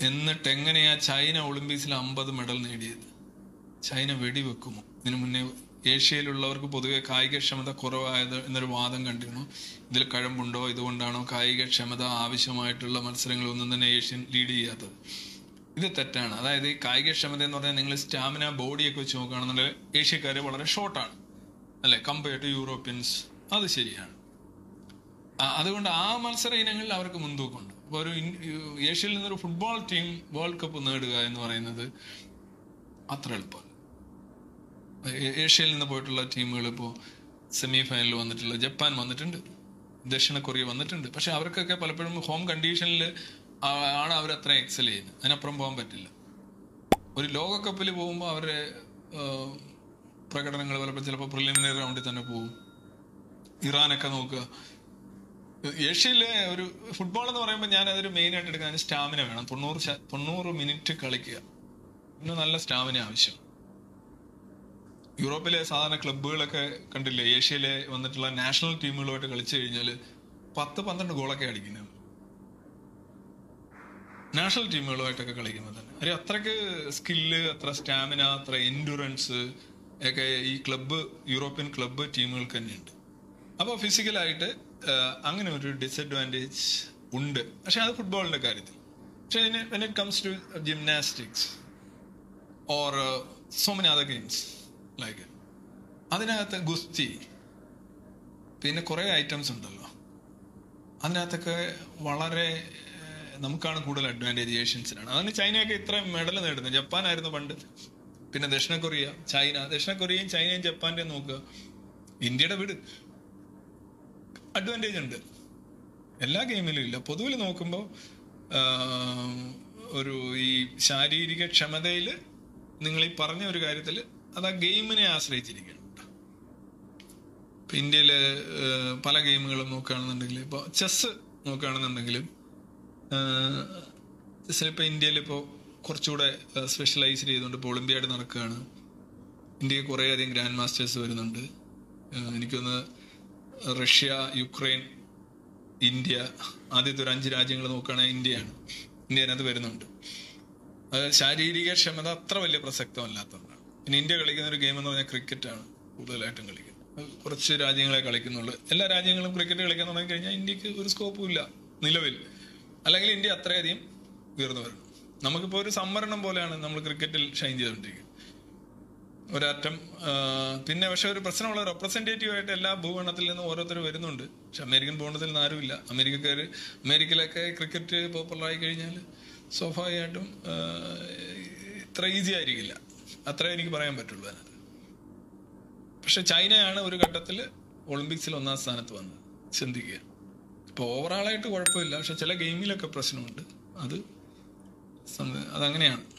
എന്നിട്ട് എങ്ങനെയാ ചൈന ഒളിമ്പിക്സിൽ അമ്പത് മെഡൽ നേടിയത് ചൈന വെടിവെക്കുമോ ഇതിനു മുന്നേ ഏഷ്യയിലുള്ളവർക്ക് പൊതുവെ കായികക്ഷമത കുറവായത് എന്നൊരു വാദം കണ്ടിരുന്നു ഇതിൽ കഴമ്പുണ്ടോ ഇതുകൊണ്ടാണോ കായികക്ഷമത ആവശ്യമായിട്ടുള്ള മത്സരങ്ങളൊന്നും തന്നെ ഏഷ്യൻ ലീഡ് ചെയ്യാത്തത് ഇത് തെറ്റാണ് അതായത് ഈ കായികക്ഷമത എന്ന് പറഞ്ഞാൽ നിങ്ങൾ സ്റ്റാമിന ബോഡിയൊക്കെ വെച്ച് നോക്കുകയാണെന്നുണ്ടെങ്കിൽ ഏഷ്യക്കാർ വളരെ ഷോർട്ടാണ് അല്ലെ കമ്പയർ ടു യൂറോപ്യൻസ് അത് ശരിയാണ് ആ, അതുകൊണ്ട് ആ മത്സര ഇനങ്ങളിൽ അവർക്ക് മുൻതൂക്കമുണ്ട് അപ്പോൾ ഒരു ഇൻ- ഏഷ്യയിൽ നിന്നൊരു ഫുട്ബോൾ ടീം വേൾഡ് കപ്പ് നേടുക എന്ന് പറയുന്നത് അത്ര എളുപ്പമല്ല ഏ- ഏഷ്യയിൽ നിന്ന് പോയിട്ടുള്ള ടീമുകൾ ഇപ്പോൾ സെമി ഫൈനലിൽ വന്നിട്ടുള്ള ജപ്പാൻ വന്നിട്ടുണ്ട് ദക്ഷിണ കൊറിയ വന്നിട്ടുണ്ട് പക്ഷെ അവർക്കൊക്കെ പലപ്പോഴും ഹോം കണ്ടീഷനിൽ ആണ് അവർ അത്ര എക്സൽ ചെയ്യുന്നത് അതിനപ്പുറം പോകാൻ പറ്റില്ല ഒരു ലോകകപ്പിൽ പോകുമ്പോൾ അവരുടെ പ്രകടനങ്ങൾ പലപ്പോൾ ചിലപ്പോൾ പ്രിലിമിനറി റൗണ്ടിൽ തന്നെ പോകും ഇറാനൊക്കെ നോക്കുക ഏഷ്യയിലെ ഒരു ഫുട്ബോൾ എന്ന് പറയുമ്പോൾ ഞാൻ അതൊരു മെയിൻ ആയിട്ട് എടുക്കാൻ സ്റ്റാമിന വേണം തൊണ്ണൂറ് ശ- തൊണ്ണൂറ് മിനിറ്റ് കളിക്കുക പിന്നെ നല്ല സ്റ്റാമിന ആവശ്യം യൂറോപ്പിലെ സാധാരണ ക്ലബ്ബുകളൊക്കെ കണ്ടില്ലേ ഏഷ്യയിലെ വന്നിട്ടുള്ള നാഷണൽ ടീമുകളുമായിട്ട് കളിച്ചു കഴിഞ്ഞാൽ പത്ത് പന്ത്രണ്ട് ഗോളൊക്കെ അടിക്കുന്നത് നാഷണൽ ടീമുകളുമായിട്ടൊക്കെ കളിക്കുമ്പോൾ തന്നെ ഒരു അത്രയ്ക്ക് സ്കില്ല് അത്ര സ്റ്റാമിന അത്ര എൻഡുറൻസ് ഒക്കെ ഈ ക്ലബ്ബ് യൂറോപ്യൻ ക്ലബ്ബ് ടീമുകൾക്ക് തന്നെയുണ്ട് അപ്പോൾ ഫിസിക്കലായിട്ട് അങ്ങനെ ഒരു ഡിസഡ്വാൻറ്റേജ് ഉണ്ട് പക്ഷെ അത് ഫുട്ബോളിന്റെ കാര്യത്തിൽ പക്ഷെ അതിന് when it comes to gymnastics or so many other games like അതിനകത്ത് ഗുസ്തി പിന്നെ കുറേ ഐറ്റംസ് ഉണ്ടല്ലോ അതിനകത്തൊക്കെ വളരെ ഏഹ്, നമുക്കാണ് കൂടുതൽ അഡ്വാൻറ്റേജ് ഏഷ്യൻസിനാണ് അതാണ് ചൈനയൊക്കെ ഇത്രയും മെഡൽ നേടുന്നത് ജപ്പാനായിരുന്നു പണ്ട് പിന്നെ ദക്ഷിണ കൊറിയ ചൈന ദക്ഷിണ കൊറിയയും ചൈനയും ജപ്പാന്റെയും നോക്കുക ഇന്ത്യയുടെ വീട് അഡ്വാൻറ്റേജ് ഉണ്ട് എല്ലാ ഗെയിമിലും ഇല്ല പൊതുവിൽ നോക്കുമ്പോൾ ഒരു ഈ ശാരീരിക ക്ഷമതയിൽ നിങ്ങൾ ഈ പറഞ്ഞ ഒരു കാര്യത്തിൽ അത് ആ ഗെയിമിനെ ആശ്രയിച്ചിരിക്കണം ഇപ്പൊ ഇന്ത്യയില് ഏഹ്, പല ഗെയിമുകളും നോക്കുകയാണെന്നുണ്ടെങ്കിൽ ഇപ്പോൾ ചെസ് നോക്കുകയാണെന്നുണ്ടെങ്കിലും ചെസ്സിൽ ഇപ്പോൾ ഇന്ത്യയിൽ ഇപ്പോൾ കുറച്ചുകൂടെ സ്പെഷ്യലൈസ് ചെയ്തുകൊണ്ട് ഇപ്പോൾ ഒളിമ്പ്യാഡ് നടക്കുകയാണ് ഇന്ത്യക്ക് കുറേ അധികം ഗ്രാൻഡ് മാസ്റ്റേഴ്സ് വരുന്നുണ്ട് ഏഹ്, എനിക്കൊന്ന് റഷ്യ യുക്രൈൻ ഇന്ത്യ ആദ്യത്തെ ഒരു അഞ്ച് രാജ്യങ്ങൾ നോക്കുകയാണെങ്കിൽ ഇന്ത്യയാണ് ഇന്ത്യ അതിനകത്ത് വരുന്നുണ്ട് അത് ശാരീരിക ക്ഷമത അത്ര വലിയ പ്രസക്തമല്ലാത്തതുകൊണ്ടാണ് പിന്നെ ഇന്ത്യ കളിക്കുന്ന ഒരു ഗെയിം എന്ന് പറഞ്ഞാൽ ക്രിക്കറ്റാണ് കൂടുതലായിട്ടും കളിക്കുന്നത് അത് കുറച്ച് രാജ്യങ്ങളെ കളിക്കുന്നുള്ളൂ എല്ലാ രാജ്യങ്ങളും ക്രിക്കറ്റ് കളിക്കാൻ തുടങ്ങി കഴിഞ്ഞാൽ ഇന്ത്യക്ക് ഒരു സ്കോപ്പും ഇല്ല നിലവിൽ അല്ലെങ്കിൽ ഇന്ത്യ അത്രയധികം ഉയർന്നു വരണം നമുക്കിപ്പോൾ ഒരു സംവരണം പോലെയാണ് നമ്മൾ ക്രിക്കറ്റിൽ ഷൈൻ ചെയ്തുകൊണ്ടിരിക്കുന്നത് ഒരറ്റം ആ, പിന്നെ പക്ഷെ ഒരു പ്രശ്നമുള്ള റെപ്രസെന്റേറ്റീവ് ആയിട്ട് എല്ലാ ഭൂഖണ്ഡത്തിൽ നിന്നും ഓരോരുത്തർ വരുന്നുണ്ട് പക്ഷെ അമേരിക്കൻ ഭൂഖണ്ഡത്തിൽ നിന്ന് ആരുമില്ല അമേരിക്കക്കാർ അമേരിക്കയിലൊക്കെ ക്രിക്കറ്റ് പോപ്പുലർ ആയി കഴിഞ്ഞാൽ സ്വാഭാവികമായിട്ടും ആ, ഇത്ര ഈസി ആയിരിക്കില്ല അത്രേ എനിക്ക് പറയാൻ പറ്റുള്ളൂ അതിനകത്ത് പക്ഷെ ചൈനയാണ് ഒരു ഘട്ടത്തിൽ ഒളിമ്പിക്സിൽ ഒന്നാം സ്ഥാനത്ത് വന്നത് ചിന്തിക്കുക ഇപ്പോൾ ഓവറാളായിട്ട് കുഴപ്പമില്ല പക്ഷെ ചില ഗെയിമിലൊക്കെ പ്രശ്നമുണ്ട് അത് സംഗ- അതങ്ങനെയാണ്